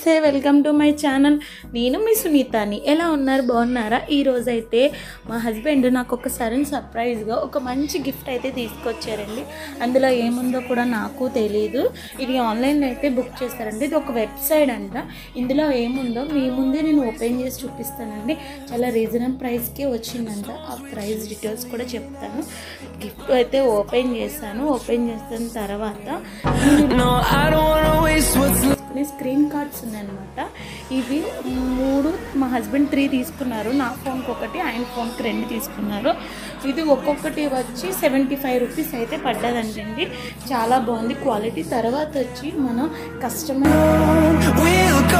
నమస్తే welcome to my channel నేను మీ సునీతాని ఎలా ఉన్నారు బాగున్నారా ఈ రోజు అయితే మా హస్బెండ్ నాకు ఒకసారి సర్ప్రైజ్గా ఒక మంచి గిఫ్ట్ అయితే తీసుకొచ్చారండి అందులో ఏముందో కూడా నాకు తెలియదు ఇది ఆన్లైన్లో అయితే బుక్ చేస్తారండి ఇది ఒక వెబ్సైట్ అంట ఇందులో ఏముందో మీ ముందే నేను ఓపెన్ చేసి చూపిస్తానండి చాలా రీజనబుల్ ప్రైస్కే వచ్చిందంట ఆ ప్రైస్ డీటెయిల్స్ కూడా చెప్తాను గిఫ్ట్ అయితే ఓపెన్ చేశాను ఓపెన్ చేసిన తర్వాత No, I don't wanna waste what's left. తీసుకునే స్క్రీన్ కార్డ్స్ ఉన్నాయన్నమాట ఇవి మూడు మా హస్బెండ్ త్రీ తీసుకున్నారు నా ఫోన్కి ఒకటి ఆయన ఫోన్కి రెండు తీసుకున్నారు ఇది ఒక్కొక్కటి వచ్చి సెవెంటీ ఫైవ్ రూపీస్ అయితే పడ్డదంటండి చాలా బాగుంది క్వాలిటీ తర్వాత వచ్చి మనం customer We'll go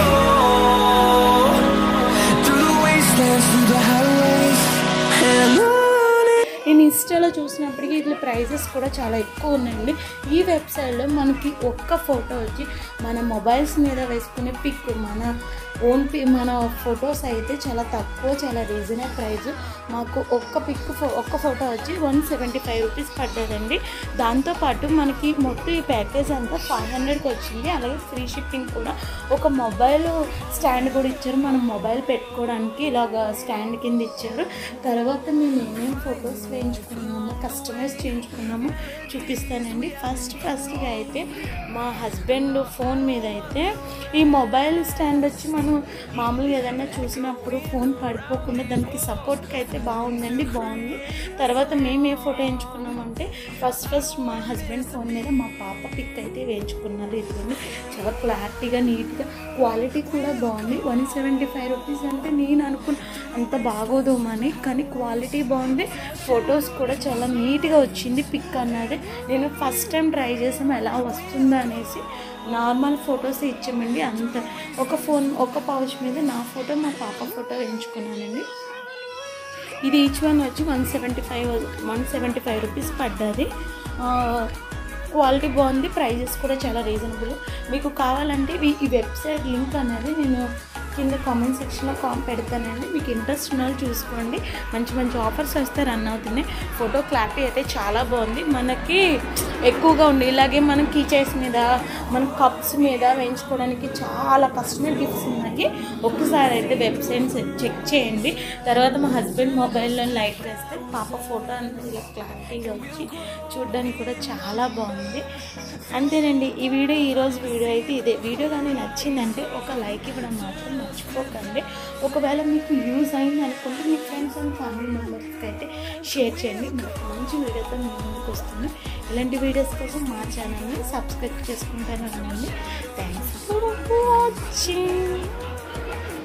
through the wastelands, through the highways, and on. నేను ఇన్స్టాలో చూసినప్పటికీ ఇట్లా ప్రైజెస్ కూడా చాలా ఎక్కువ ఉన్నాయండి ఈ వెబ్సైట్లో మనకి ఒక్క ఫోటో వచ్చి మన మొబైల్స్ మీద వేసుకునే పిక్ మన ఓన్ పి మన ఫొటోస్ అయితే చాలా తక్కువ చాలా రీజనబుల్ ప్రైస్ మాకు ఒక్క పిక్ ఫో ఒక్క ఫోటో వచ్చి వన్ సెవెంటీ ఫైవ్ రూపీస్ పడ్డదండి దాంతోపాటు మనకి మొత్తం ఈ ప్యాకేజ్ అంతా ఫైవ్ హండ్రెడ్కి వచ్చింది అలాగే ఫ్రీ షిప్పింగ్ కూడా ఒక మొబైల్ స్టాండ్ కూడా ఇచ్చారు మనం మొబైల్ పెట్టుకోవడానికి ఇలాగ స్టాండ్ కింద ఇచ్చారు తర్వాత మేము ఏమేమి ఫొటోస్ వేయించుకున్నాము కస్టమైజ్ చేయించుకున్నాము చూపిస్తానండి ఫస్ట్ ఫస్ట్గా అయితే మా హస్బెండ్ ఫోన్ మీద అయితే ఈ మొబైల్ స్టాండ్ వచ్చి మనం మామూలుగా ఏదైనా చూసినప్పుడు ఫోన్ పడిపోకుండా దానికి సపోర్ట్కి అయితే బాగుందండి బాగుంది తర్వాత మేము ఏ ఫోటో ఎంచుకున్నామంటే ఫస్ట్ ఫస్ట్ మా హస్బెండ్ ఫోన్ మీద మా పాప పిక్ అయితే వేయించుకున్నారు ఇదిగోండి చాలా క్లారిటీగా నీట్గా క్వాలిటీ కూడా బాగుంది వన్ సెవెంటీ ఫైవ్ రూపీస్ అంటే నేను అనుకున్న అంత బాగోదు అని కానీ క్వాలిటీ బాగుంది ఫొటోస్ కూడా చాలా నీట్గా వచ్చింది పిక్ అన్నది నేను ఫస్ట్ టైం ట్రై చేసాము ఎలా వస్తుందా అనేసి నార్మల్ ఫొటోస్ ఇచ్చామండి అంత ఒక ఫోన్ ఒక పౌచ్ మీద నా ఫోటో మా పాప ఫోటో వేయించుకున్నానండి ఇది ఈచ్ వన్ వచ్చి one seventy five one seventy five rupees పడ్డది ఆ, క్వాలిటీ బాగుంది ప్రైజెస్ కూడా చాలా రీజనబుల్ మీకు కావాలంటే ఈ- ఈ వెబ్సైట్ లింక్ అనేది నేను కింద కామెంట్ సెక్షన్లో కామ్ పెడతానండి మీకు ఇంట్రెస్ట్ ఉన్న వాళ్ళు చూసుకోండి మంచి మంచి ఆఫర్స్ వస్తే రన్ అవుతున్నాయి ఫోటో క్లారిటీ అయితే చాలా బాగుంది మనకి ఎక్కువగా ఉంది ఇలాగే మనం కీచైస్ మీద మన కప్స్ మీద వేయించుకోవడానికి చాలా కస్టమర్ గిఫ్ట్స్ ఉన్నాయి ఒక్కసారి అయితే వెబ్సైట్ చెక్ చేయండి తర్వాత మా హస్బెండ్ మొబైల్లో లైట్ వేస్తే పాప ఫోటో అనేది ఇలా క్లారిటీగా వచ్చి చూడడానికి కూడా చాలా బాగుంది అంతేనండి ఈ వీడియో ఈరోజు వీడియో అయితే ఇదే వీడియో కానీ నచ్చిందంటే ఒక లైక్ ఇవ్వడం మాత్రం మర్చిపోకండి ఒకవేళ మీకు యూజ్ అయింది అనుకుంటే మీ ఫ్రెండ్స్ అండ్ ఫ్యామిలీ మెంబర్స్కి అయితే షేర్ చేయండి మరొక మంచి వీడియోతో మీ ముందుకు వస్తుంది ఇలాంటి వీడియోస్ కోసం మా ఛానల్ని సబ్స్క్రైబ్ చేసుకుంటాను అండి థ్యాంక్స్ ఫర్ వాచింగ్